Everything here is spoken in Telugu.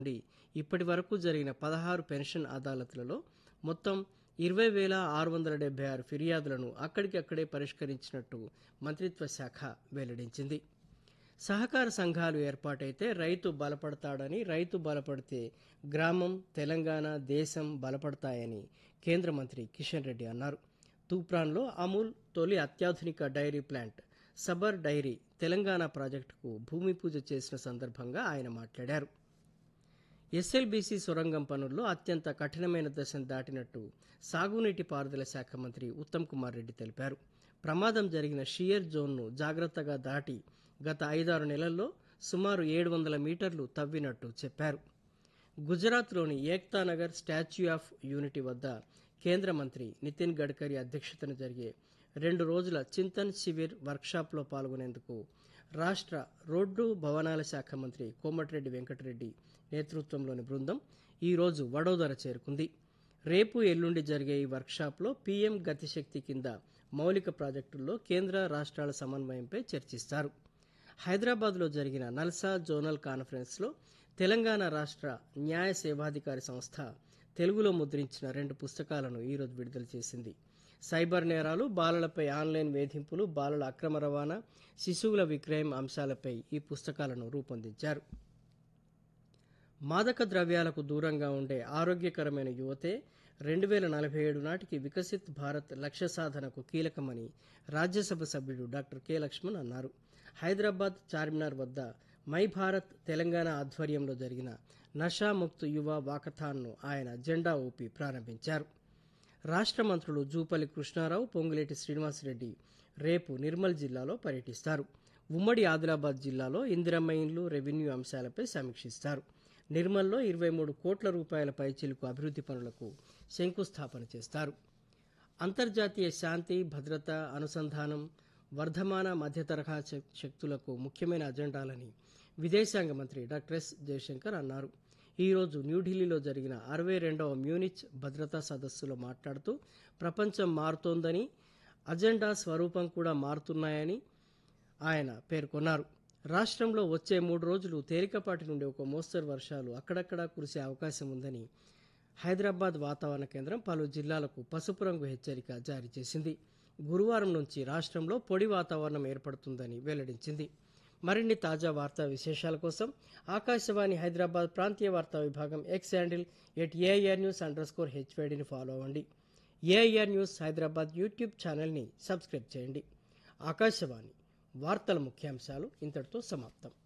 నుండి ఇప్పటి వరకు జరిగిన పదహారు పెన్షన్ అదాలత్లలో మొత్తం ఇరవై వేల ఆరు వందల డెబ్బై ఆరు ఫిర్యాదులను అక్కడికక్కడే పరిష్కరించినట్టు మంత్రిత్వ శాఖ వెల్లడించింది సహకార సంఘాలు ఏర్పాటైతే రైతు బలపడతాడని రైతు బలపడితే గ్రామం తెలంగాణ దేశం బలపడతాయని కేంద్ర మంత్రి కిషన్ రెడ్డి అన్నారు తూప్రాన్లో అమూల్ తొలి అత్యాధునిక dairy plant Sabar dairy Telangana ప్రాజెక్టుకు భూమి పూజ చేసిన సందర్భంగా ఆయన మాట్లాడారు ఎస్ఎల్బీసీ సొరంగం పనుల్లో అత్యంత కఠినమైన దశను దాటినట్టు సాగునీటి పారుదల శాఖ మంత్రి ఉత్తమ్ కుమార్ రెడ్డి తెలిపారు ప్రమాదం జరిగిన షియర్ జోన్ను జాగ్రత్తగా దాటి గత ఐదారు నెలల్లో సుమారు ఏడు వందల మీటర్లు తవ్వినట్టు చెప్పారు గుజరాత్లోని ఏక్తానగర్ స్టాచ్యూ ఆఫ్ యూనిటీ వద్ద కేంద్ర మంత్రి నితిన్ గడ్కరీ అధ్యక్షతన జరిగే రెండు రోజుల చింతన్ శివిర్ వర్క్షాప్లో పాల్గొనేందుకు రాష్ట్ర రోడ్డు భవనాల శాఖ మంత్రి కోమటిరెడ్డి వెంకటరెడ్డి నేతృత్వంలోని బృందం ఈరోజు వడోదర చేరుకుంది రేపు ఎల్లుండి జరిగే ఈ వర్క్షాప్లో పీఎం గతిశక్తి కింద మౌలిక ప్రాజెక్టుల్లో కేంద్ర రాష్ట్రాల సమన్వయంపై చర్చిస్తారు హైదరాబాద్లో జరిగిన నల్సా జోనల్ కాన్ఫరెన్స్లో తెలంగాణ రాష్ట్ర న్యాయ సేవాధికారి సంస్థ తెలుగులో ముద్రించిన రెండు పుస్తకాలను ఈరోజు విడుదల చేసింది సైబర్ నేరాలు బాలలపై ఆన్లైన్ వేధింపులు బాలల అక్రమ రవాణా శిశువుల విక్రయం అంశాలపై ఈ పుస్తకాలను రూపొందించారు మాదక ద్రవ్యాలకు దూరంగా ఉండే ఆరోగ్యకరమైన యువతే రెండు వేల నలభై ఏడు నాటికి వికసిత్ భారత్ లక్ష్య సాధనకు కీలకమని రాజ్యసభ సభ్యుడు డాక్టర్ కె లక్ష్మణ్ అన్నారు హైదరాబాద్ చార్మినార్ వద్ద మై భారత్ తెలంగాణ ఆధ్వర్యంలో జరిగిన నషాముక్త్ యువ వాకథాన్ను ఆయన జెండా ఊపి ప్రారంభించారు రాష్ట్ర మంత్రులు జూపల్లి కృష్ణారావు పొంగులేటి శ్రీనివాసరెడ్డి రేపు నిర్మల్ జిల్లాలో పర్యటిస్తారు ఉమ్మడి ఆదిలాబాద్ జిల్లాలో ఇందిరమ్మ ఇండ్లు రెవెన్యూ అంశాలపై సమీక్షిస్తారు నిర్మల్లో ఇరవై మూడు కోట్ల రూపాయల పైచిలుకు అభివృద్ధి పనులకు శంకుస్థాపన చేస్తారు అంతర్జాతీయ శాంతి భద్రత అనుసంధానం వర్ధమాన మధ్యతరహా శక్- శక్తులకు ముఖ్యమైన అజెండాలని విదేశాంగ మంత్రి డాక్టర్ ఎస్ జయశంకర్ అన్నారు ఈరోజు న్యూఢిల్లీలో జరిగిన అరవై రెండవ మ్యూనిచ్ భద్రతా సదస్సులో మాట్లాడుతూ ప్రపంచం మారుతోందని అజెండా స్వరూపం కూడా మారుతున్నాయని ఆయన పేర్కొన్నారు రాష్ట్రంలో వచ్చే మూడు రోజులు తేలికపాటి నుండి ఒక మోస్తరు వర్షాలు అక్కడక్కడా కురిసే అవకాశం ఉందని హైదరాబాద్ వాతావరణ కేంద్రం పలు జిల్లాలకు పసుపు రంగు హెచ్చరిక జారీ చేసింది గురువారం నుంచి రాష్ట్రంలో పొడి వాతావరణం ఏర్పడుతుందని వెల్లడించింది మరిన్ని తాజా వార్తా విశేషాల కోసం ఆకాశవాణి హైదరాబాద్ ప్రాంతీయ వార్తా విభాగం X handle at AIR news underscore హెచ్వైడిని ఫాలో అవ్వండి ఏఐఆర్ న్యూస్ హైదరాబాద్ యూట్యూబ్ ఛానల్ని సబ్స్క్రైబ్ చేయండి ఆకాశవాణి వార్తల ముఖ్యాంశాలు ఇంతటితో సమాప్తం